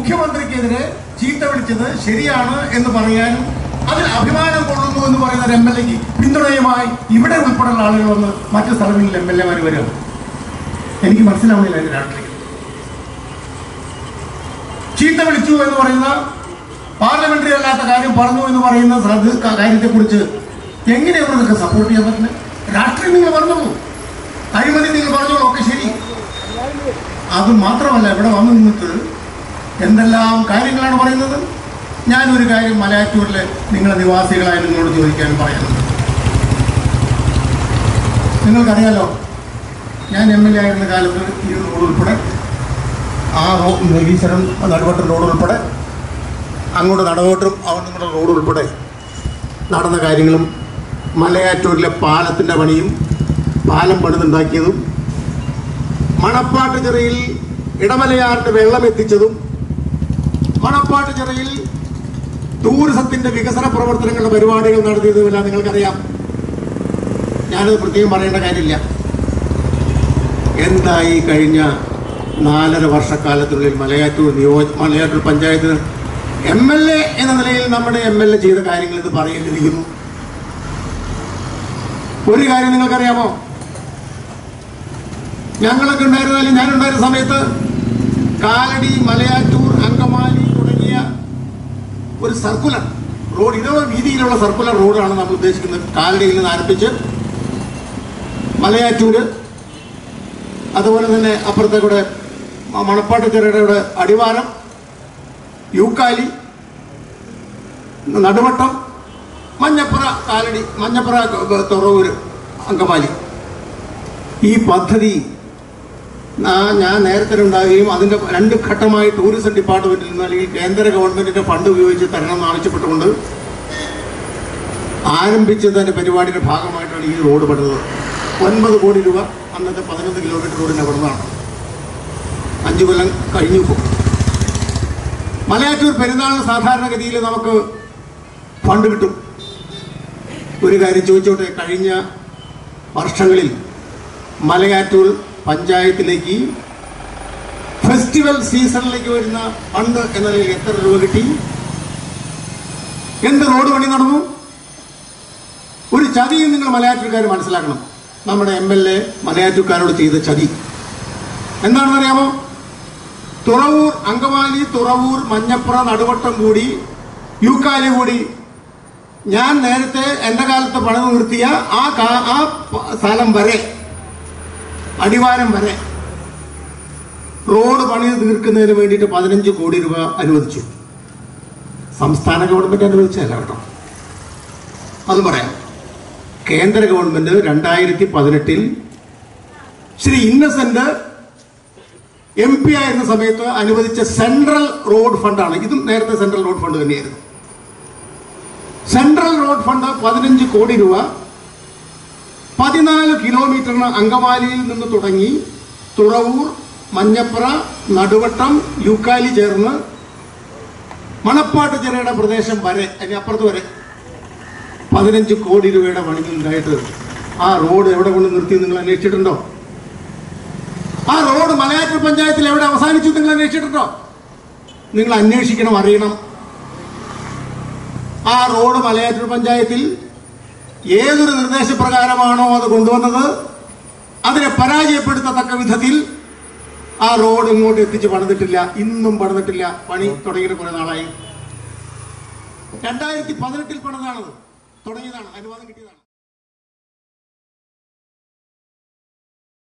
മുഖ്യമന്ത്രിക്കെതിരെ ചീത്ത വിളിച്ചത് ശരിയാണ് എന്ന് പറയാനും അതിൽ അഭിമാനം കൊള്ളുന്നു എന്ന് പറയുന്ന ഒരു എം എൽ എക്ക് പിന്തുണയുമായി ഇവിടെ ഉൾപ്പെടെയുള്ള ആളുകൾ വന്ന് മറ്റു സ്ഥലങ്ങളിൽ എം എൽ എമാർ വരികയാണ് എനിക്ക് മനസ്സിലാവുന്നില്ല അതിന്റെ രാഷ്ട്രീയം ചീത്ത വിളിച്ചു എന്ന് പറയുന്ന പാർലമെന്ററി അല്ലാത്ത കാര്യം പറഞ്ഞു എന്ന് പറയുന്ന കാര്യത്തെ കുറിച്ച് എങ്ങനെയാണ് നിങ്ങൾക്ക് സപ്പോർട്ട് ചെയ്യാൻ പറ്റുന്നത് രാഷ്ട്രീയം നിങ്ങൾ പറഞ്ഞോളൂ അഴിമതി നിങ്ങൾ പറഞ്ഞോളൂ ഒക്കെ ശരി അത് മാത്രമല്ല ഇവിടെ വന്നു നിന്നിട്ട് എന്തെല്ലാം കാര്യങ്ങളാണ് പറയുന്നത് ഞാനൊരു കാര്യം മലയാറ്റൂരിലെ നിങ്ങളെ നിവാസികളായ നിങ്ങളോട് ചോദിക്കാനും പറയാനുണ്ട് നിങ്ങൾക്കറിയാലോ ഞാൻ എം എൽ എ ആയിരുന്ന കാലത്ത് ഈ റോഡ് ഉൾപ്പെടെ ആ റോ ഈശ്വരൻ നടുവട്ടം റോഡ് ഉൾപ്പെടെ അങ്ങോട്ട് നടവോട്ടും അവിടെ നിങ്ങളുടെ റോഡ് ഉൾപ്പെടെ നടന്ന കാര്യങ്ങളും മലയാറ്റൂരിലെ പാലത്തിൻ്റെ പണിയും പാലം പണിതുണ്ടാക്കിയതും മണപ്പാട്ട് ചിറയിൽ ഇടമലയാറിന്റെ വെള്ളം എത്തിച്ചതും മണപ്പാട്ട് ചിറയിൽ ടൂറിസത്തിന്റെ വികസന പ്രവർത്തനങ്ങളുടെ പരിപാടികൾ നടത്തിയതുമെല്ലാം നിങ്ങൾക്കറിയാം ഞാനത് പ്രത്യേകം പറയേണ്ട കാര്യമില്ല എന്തായി കഴിഞ്ഞ നാലര വർഷക്കാലത്തിനുള്ളിൽ മലയാറ്റൂർ നിയോജ Malayattoor panchayat M L A എന്ന നിലയിൽ നമ്മുടെ എം എൽ എ ചെയ്ത കാര്യങ്ങൾ ഇത് പറയേണ്ടിയിരിക്കുന്നു ഒരു കാര്യം നിങ്ങൾക്കറിയാമോ ഞങ്ങളൊക്കെ ഉണ്ടായിരുന്നാലും ഞാനുണ്ടായിരുന്ന സമയത്ത് കാലടി മലയാറ്റൂർ അങ്കമാലി തുടങ്ങിയ ഒരു സർക്കുലർ റോഡ് ഇതേ വീതിയിലുള്ള സർക്കുലർ റോഡാണ് നമ്മൾ ഉദ്ദേശിക്കുന്നത് കാലടിയിൽ നിന്ന് ആരംഭിച്ച് മലയാറ്റൂര് അതുപോലെ തന്നെ അപ്പുറത്തെ കൂടെ മ- മണപ്പാട്ട് ചെറുയുടെ ഇവിടെ അടിവാരം യൂക്കാലി നടുവട്ടം മഞ്ഞപ്പുറ കാലടി മഞ്ഞപ്പുറ തുറവൂര് അങ്കമാലി ഈ പദ്ധതി നാ- ഞാൻ നേരത്തെ ഉണ്ടാവുകയും അതിന്റെ രണ്ട് ഘട്ടമായി ടൂറിസം ഡിപ്പാർട്ട്മെന്റിൽ നിന്ന് അല്ലെങ്കിൽ കേന്ദ്ര ഗവൺമെന്റിന്റെ ഫണ്ട് ഉപയോഗിച്ച് തരണം എന്ന് ആവശ്യപ്പെട്ടുകൊണ്ട് ആരംഭിച്ചതിന്റെ പരിപാടിയുടെ ഭാഗമായിട്ടാണ് ഈ റോഡ് പണിതത് ഒൻപത് കോടി രൂപ അന്നത്തെ പതിനൊന്ന് കിലോമീറ്റർ റോഡിന് പണിതാണ് അഞ്ചു കൊല്ലം കഴിഞ്ഞു ഇപ്പോൾ മലയാറ്റൂർ പെരുന്നാളിന് സാധാരണഗതിയിൽ നമുക്ക് ഫണ്ട് കിട്ടും ഒരു കാര്യം ചോദിച്ചോട്ടെ കഴിഞ്ഞ വർഷങ്ങളിൽ മലയാറ്റൂർ പഞ്ചായത്തിലേക്ക് ഫെസ്റ്റിവൽ സീസണിലേക്ക് വരുന്ന ഫണ്ട് എന്ന നിലയിൽ എത്ര രൂപ കിട്ടി എന്ത് റോഡ് പണി നടന്നു ഒരു ചതിയും നിങ്ങൾ മലയാറ്റൂർക്കാർ മനസ്സിലാക്കണം നമ്മുടെ എം എൽ എ മലയാറ്റൂർക്കാരോട് ചെയ്ത ചതി എന്താണെന്ന് അറിയാമോ തുറവൂർ അങ്കമാലി തുറവൂർ മഞ്ഞപ്പുറ നടുവട്ടം കൂടി യൂക്കാലി കൂടി ഞാൻ നേരത്തെ എൻ്റെ കാലത്ത് പണിത് നിർത്തിയ ആ കാ- ആ പ- സ്ഥലം വരെ അടിവാരം വരെ റോഡ് പണി തീർക്കുന്നതിന് വേണ്ടിയിട്ട് പതിനഞ്ച് കോടി രൂപ അനുവദിച്ചു സംസ്ഥാന ഗവൺമെന്റ് അനുവദിച്ചല്ല കേട്ടോ അത് പറയാം കേന്ദ്ര ഗവൺമെന്റ് രണ്ടായിരത്തി പതിനെട്ടിൽ ശ്രീ ഇന്നസെന്റ് എം പി ആയിരുന്ന സമയത്ത് അനുവദിച്ച സെൻട്രൽ റോഡ് ഫണ്ടാണ് ഇതും നേരത്തെ സെൻട്രൽ റോഡ് ഫണ്ട് തന്നെയായിരുന്നു സെൻട്രൽ റോഡ് ഫണ്ട് പതിനഞ്ച് കോടി രൂപ പതിനാല് കിലോമീറ്ററിന് അങ്കമാലിയിൽ നിന്ന് തുടങ്ങി തുറവൂർ മഞ്ഞപ്പുറ നടുവട്ടം യൂക്കാലി ചേർന്ന് മണപ്പാട്ട് ചിറയുടെ പ്രദേശം വരെ അതിന് അപ്പുറത്ത് വരെ പതിനഞ്ച് കോടി രൂപയുടെ പണികൾ ഉണ്ടായിട്ട് ആ റോഡ് എവിടെ കൊണ്ട് നിർത്തി നിങ്ങൾ അന്വേഷിച്ചിട്ടുണ്ടോ ആ റോഡ് മലയാറ്റൂർ പഞ്ചായത്തിൽ എവിടെ അവസാനിച്ചു നിങ്ങൾ അന്വേഷിച്ചിട്ടുണ്ടോ നിങ്ങൾ അന്വേഷിക്കണം അറിയണം ആ റോഡ് മലയാറ്റൂർ പഞ്ചായത്തിൽ ഏതൊരു നിർദ്ദേശപ്രകാരമാണോ അത് കൊണ്ടുവന്നത് അതിനെ പരാജയപ്പെടുത്തത്തക്ക വിധത്തിൽ ആ റോഡ് ഇങ്ങോട്ട് എത്തിച്ച് പണിതിട്ടില്ല ഇന്നും പണിതിട്ടില്ല പണി തുടങ്ങിയിട്ട് കുറെ നാളായി രണ്ടായിരത്തി പതിനെട്ടിൽ പണിതാണത് തുടങ്ങിയതാണ് അനുവാദം കിട്ടിയതാണ്